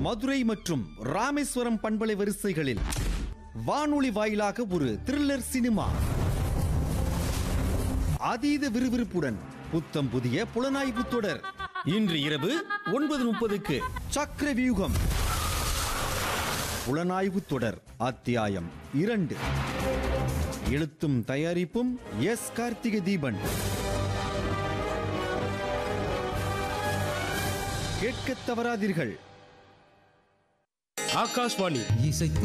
மதுரை மற்றும் ராமேஸ்வரம் பண்பலை வரிசைகளில் வானொலி வாயிலாக ஒரு த்ரில்லர் சினிமா அதீத விறுவிறுப்புடன் புத்தம் புதிய புலனாய்வு தொடர் இன்று இரவு ஒன்பது முப்பதுக்கு சக்கர வியூகம் புலனாய்வு தொடர் அத்தியாயம் இரண்டு எழுத்தும் தயாரிப்பும் எஸ் கார்த்திகை தீபன் கேட்கத் தவறாதீர்கள் ஆகாஷ்வாணி இசை